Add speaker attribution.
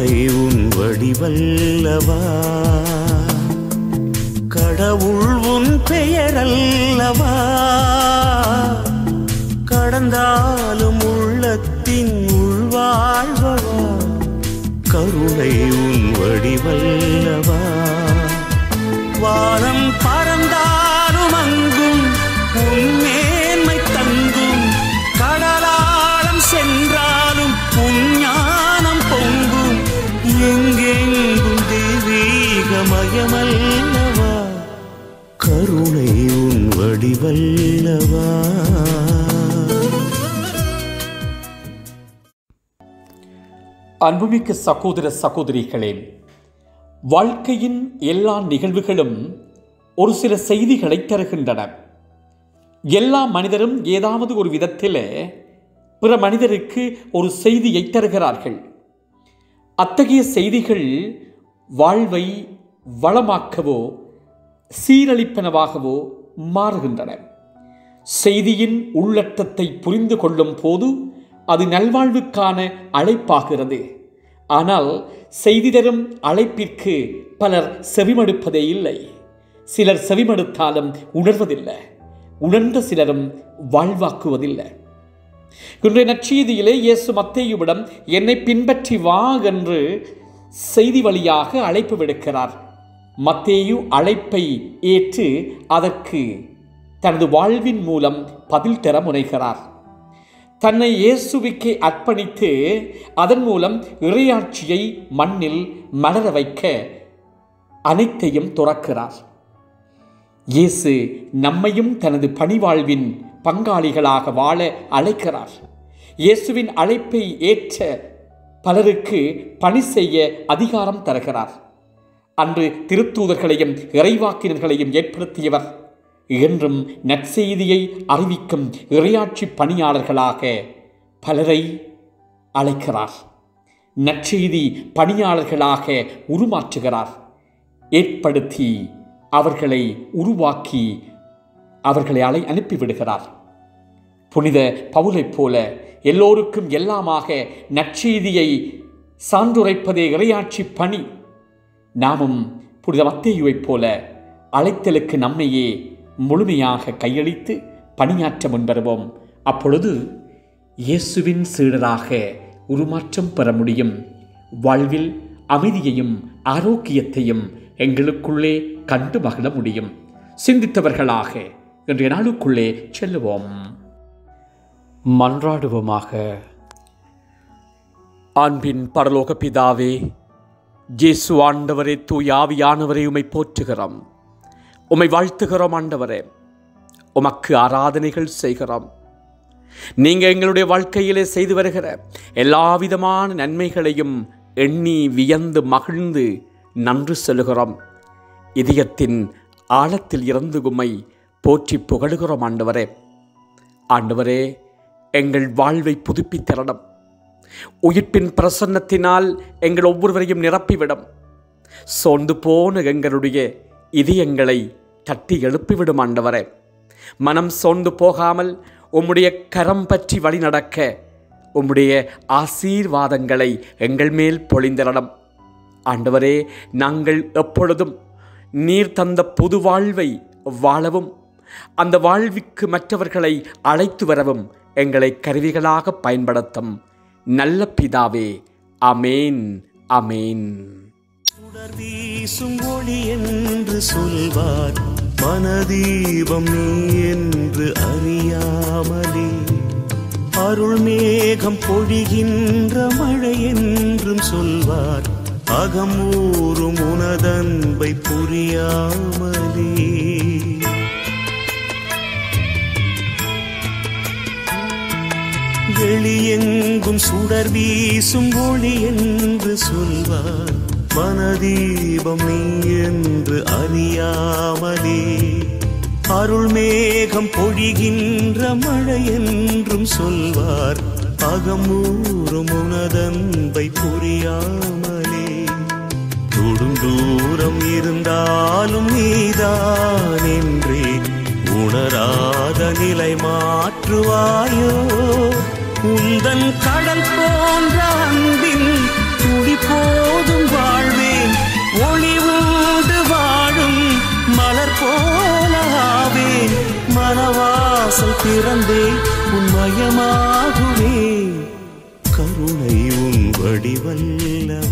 Speaker 1: கருணை உன் வடிவல்லவா கடவுள் உன் பெயரல்லவா கடந்தாலும் உள்ளத்தின் உள்வாழ்வவா கருணை உன் வடிவல்லவா வானம் பறந்தாலும் அங்கும் உன் மேன்மை தங்கும் கடலாளம் சென்றாலும் உன் ஞானம் பொங்கும் எங்கெங்கும் தெய்வீகமயமல்லவா கருணை உன் வடிவல்லவா
Speaker 2: அன்புமிக்க சகோதர சகோதரிகளே வாழ்க்கையின் எல்லா நிகழ்வுகளும் ஒரு சில செய்திகளை தருகின்றன எல்லா மனிதரும் ஏதாவது ஒரு விதத்தில் பிற மனிதருக்கு ஒரு செய்தியை தருகிறார்கள் அத்தகைய செய்திகள் வாழ்வை வளமாக்கவோ சீரழிப்பனவாகவோ மாறுகின்றன செய்தியின் உள்ளட்டத்தை புரிந்து கொள்ளும் போது அது நல்வாழ்வுக்கான அழைப்பாகிறது ஆனால் செய்தி தரும் அழைப்பிற்கு பலர் செவிமடுப்பதே இல்லை சிலர் செவிமடுத்தாலும் உணர்வதில்லை உணர்ந்த சிலரும் வாழ்வாக்குவதில்லை இன்றைய நற்செய்தியிலே இயேசு மத்தேயுவிடம் என்னை பின்பற்றி வா என்று செய்தி வழியாக அழைப்பு விடுக்கிறார் மத்தேயு அழைப்பை ஏற்று அதற்கு தனது வாழ்வின் மூலம் பதில் தர முனைகிறார் தன்னை இயேசுவுக்கு அர்ப்பணித்து அதன் மூலம் இறையாட்சியை மண்ணில் மலர வைக்க அனைத்தையும் துறக்கிறார் இயேசு நம்மையும் தனது பணிவாழ்வின் பங்காளிகளாக வாழ அழைக்கிறார் இயேசுவின் அழைப்பை ஏற்ற பலருக்கு பணி செய்ய அதிகாரம் தருகிறார் அன்று திருத்தூதர்களையும் இறைவாக்கினர்களையும் ஏற்படுத்தியவர் என்றும் நற்செய்தியை அறிவிக்கும் இறையாட்சி பணியாளர்களாக பலரை அழைக்கிறார் நற்செய்தி பணியாளர்களாக உருமாற்றுகிறார் ஏற்படுத்தி அவர்களை உருவாக்கி அவர்களை அலை அனுப்பிவிடுகிறார் புனித பவுலைப் போல எல்லோருக்கும் எல்லாமாக நற்செய்தியை சான்றுரைப்பதே இறையாட்சி பணி நாமும் புனித மத்தேயுவைப் போல அழைத்தலுக்கு நம்மையே முழுமையாக கையளித்து பணியாற்ற முன்வருவோம் அப்பொழுது இயேசுவின் சீடராக உருமாற்றம் பெற முடியும் வாழ்வில் அமைதியையும் ஆரோக்கியத்தையும் எங்களுக்குள்ளே கண்டு மகிழ முடியும் சிந்தித்தவர்களாக இன்றைய நாளுக்குள்ளே செல்லுவோம் மன்றாடுவோமாக அன்பின் பரலோக பிதாவே ஜேசு ஆண்டவரே தூயாவியானவரை உமை போற்றுகிறோம் உமை வாழ்த்துகிறோம் ஆண்டவரே உமக்கு ஆராதனைகள் செய்கிறோம் நீங்க எங்களுடைய வாழ்க்கையிலே செய்து வருகிற எல்லா விதமான நன்மைகளையும் எண்ணி வியந்து மகிழ்ந்து நன்று செல்கிறோம் இதயத்தின் ஆழத்தில் இருந்து உம்மை போற்றி புகழுகிறோம் ஆண்டவரே ஆண்டவரே எங்கள் வாழ்வை புதுப்பித்தரணும் உயிர்ப்பின் பிரசன்னத்தினால் எங்கள் ஒவ்வொருவரையும் நிரப்பிவிடும் சோர்ந்து போன எங்களுடைய இதயங்களை தட்டி எழுப்பிவிடும் ஆண்டவரே மனம் சோர்ந்து போகாமல் உம்முடைய கரம் பற்றி வழி நடக்க உம்முடைய ஆசீர்வாதங்களை எங்கள் மேல் பொழிந்தரணும் ஆண்டவரே நாங்கள் எப்பொழுதும் நீர் தந்த புது வாழ்வை வாழவும் அந்த வாழ்விற்கு மற்றவர்களை அழைத்து வரவும் எங்களை கருவிகளாக பயன்படுத்தும் நல்ல பிதாவே அமேன் அமேன்
Speaker 1: சுடர் வீசும் ஒளி என்று சொல்வார் மனதீபம் நீ என்று அறியாமலே அருள் மேகம் பொழிகின்ற மழை என்றும் சொல்வார் அகமூறும் உனதன்பை புரியாமலே வெளியெங்கும் சுடர் வீசும் ஒளி என்று சொல்வார் மனதீபம் நீ என்று அறியாமலே அருள் மேகம் பொழிகின்ற மழை என்றும் சொல்வார் அகமூறும் உனதன்பை புரியாமலே தொடும் தூரம் இருந்தாலும் நீதான் என்றே உணராத நிலை மாற்றுவாயோ உந்தன் கடல் போன்ற அன்பின் துடி இப்போதும் வாழ்வேன் ஒளி உண்டு வாழும் மலர் போலாவேன் மனவாசல் திறந்தே உன்மயமாகுவே கருணை உன் வடிவல்லவா